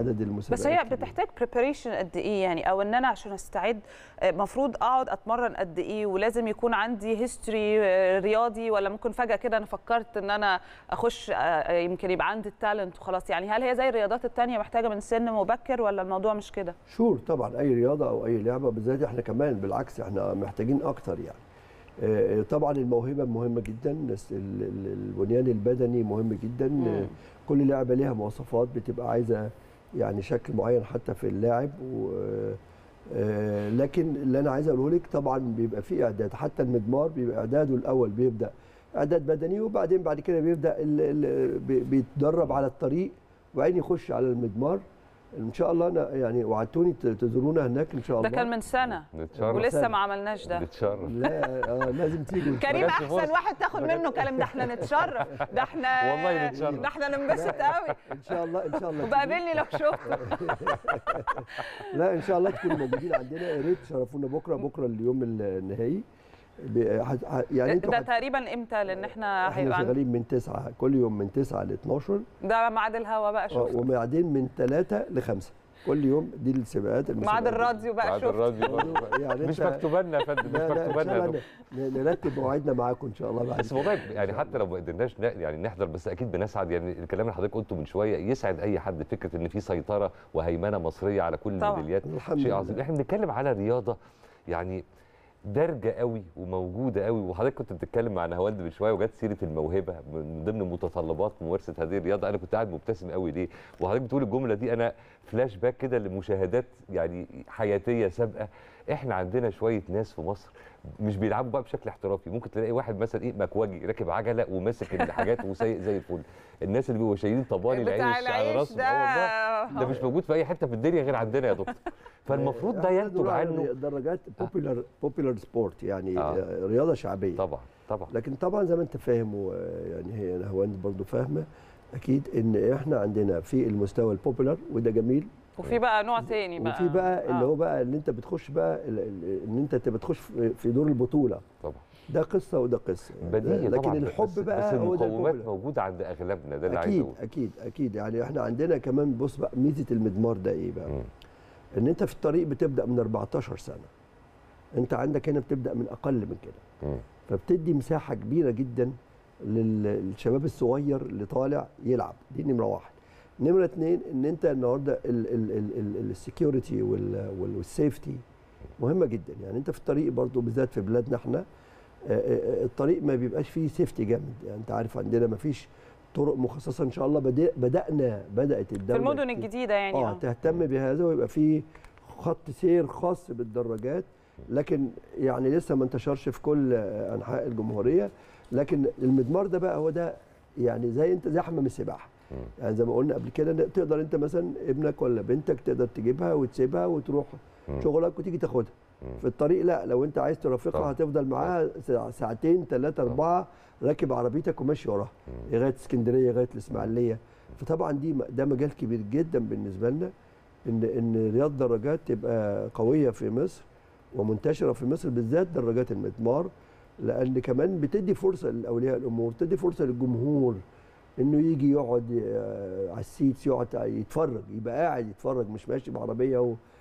عدد المسابقات بس هي كبير. بتحتاج بريباريشن قد ايه يعني او ان انا عشان استعد المفروض اقعد اتمرن قد ايه ولازم يكون عندي هيستوري رياضي ولا ممكن فجاه كده انا فكرت ان انا اخش آه، يمكن يبقى عندي التالنت وخلاص يعني هل هي زي الرياضات التانية محتاجه من سن مبكر ولا الموضوع مش كده شور طبعا اي رياضه او اي لعبه بالذات احنا كمان بالعكس احنا محتاجين اكتر يعني آه، طبعا الموهبه مهمه جدا بس ال- ال- البنيان البدني مهم جدا آه، كل لعبه ليها مواصفات بتبقى عايزه يعني شكل معين حتى في اللاعب و آه، لكن اللي انا عايز اقوله لك طبعا بيبقى في اعداد حتى المدمار بيبقى اعداده الاول بيبدا اعداد بدني وبعدين بعد كده بيبدا ال- ال- بي- بيتدرب على الطريق وبعدين يخش على المدمار ان شاء الله انا يعني وعدتوني ت- تزورونا هناك ان شاء ده الله كان من سنه نتشرف ولسه ما عملناش ده نتشرف لا آه لازم تيجي كريم جاتش احسن فرصة. واحد تاخد منه كلام ده احنا نتشرف ده احنا والله نتشرف. ده احنا ننبسط قوي ان شاء الله ان شاء الله تيجي. وبقابلني لو شفته لا ان شاء الله تكونوا موجودين عندنا يا ريت تشرفونا بكره بكره اليوم النهائي ب- هت- ه- يعني انتوا ده هت- تقريبا امتى لان احنا احنا هيبقى عند- شغالين من 9 كل يوم من 9 ل 12 ده ميعاد الهوا بقى آه، شوف وبعدين من 3 ل 5 كل يوم دي السباقات ميعاد المسابقات. الراديو بقى بعد شوف الراديو برضه. يعني مش انت- مكتوبه لنا يا فندم مش لا لا ان مكتوبه شاء لنا يا الله دكتور. ن- نرتب مواعيدنا معاكم ان شاء الله بعد بس كده. والله يعني حتى لو ما قدرناش ن- يعني نحضر بس اكيد بنسعد يعني الكلام اللي حضرتك قلته من شويه يسعد اي حد فكره ان في سيطره وهيمنه مصريه على كل طبعاً. الميداليات الحمد شيء لله. عظيم احنا بنتكلم على رياضه يعني دارجه قوي وموجوده قوي وحضرتك كنت بتتكلم مع نهاوند من شويه وجت سيره الموهبه من ضمن متطلبات ممارسه هذه الرياضه انا كنت قاعد مبتسم قوي ليه وحضرتك بتقول الجمله دي انا فلاش باك كده لمشاهدات يعني حياتيه سابقه احنا عندنا شويه ناس في مصر مش بيلعبوا بقى بشكل احترافي ممكن تلاقي واحد مثلا ايه مكواجي راكب عجله وماسك الحاجات وسايق زي الفل الناس اللي بيبقوا شايلين طباني بتاع العيش على العيش راسهم ده اه والله ده مش موجود في اي حته في الدنيا غير عندنا يا دكتور فالمفروض ده احنا ينتج بنقول على عنه درجات بوبيلر بوبيلر سبورت يعني آه. آه. رياضه شعبيه طبعا طبعا لكن طبعا زي ما انت فاهم ويعني هي نهواند برضو فاهمه اكيد ان احنا عندنا في المستوى البوبيلر وده جميل وفي بقى نوع تاني بقى وفي بقى اللي آه. هو بقى اللي انت بتخش بقى ال- ال- ان انت تبقى تخش في- في دور البطوله طبعا ده قصه وده قصه بديهي لكن طبعا الحب بس بقى بس هو ده المقومات البوبيلر. موجوده عند اغلبنا ده اللي عايز اكيد اقوله اكيد اكيد يعني احنا عندنا كمان بص بقى ميزه المدمار ده ايه بقى مم. ان انت في الطريق بتبدا من 14 سنه انت عندك هنا بتبدا من اقل من كده مم. فبتدي مساحه كبيره جدا لل- للشباب الصغير اللي طالع يلعب دي نمره واحد نمره اتنين ان انت النهارده السكيورتي والسيفتي مهمه جدا يعني انت في الطريق برضو بالذات في بلادنا احنا آه، آه، الطريق ما بيبقاش فيه سيفتي جامد يعني انت عارف عندنا ما فيش طرق مخصصه ان شاء الله بدأ- بدانا بدات في الدوله المدن كتير. الجديده يعني اه اه تهتم بهذا ويبقى في خط سير خاص بالدراجات لكن يعني لسه ما انتشرش في كل آه، انحاء الجمهوريه لكن المدمار ده بقى هو ده يعني زي انت زي حمام السباحه مم. يعني زي ما قلنا قبل كده إن تقدر انت مثلا ابنك ولا بنتك تقدر تجيبها وتسيبها وتروح مم. شغلك وتيجي تاخدها مم. في الطريق لا لو انت عايز طبعا. ترافقها هتفضل معاها ساع- ساعتين ثلاثه اربعه راكب عربيتك وماشي وراها مم. لغايه اسكندريه لغايه الاسماعيليه فطبعا دي م- ده مجال كبير جدا بالنسبه لنا ان ان رياض دراجات تبقى قويه في مصر ومنتشره في مصر بالذات دراجات المدمار لان كمان بتدي فرصه لاولياء الامور تدي فرصه للجمهور انه يجي يقعد آه، على السيتس يقعد يتفرج يبقى قاعد يتفرج مش ماشي بعربيه و-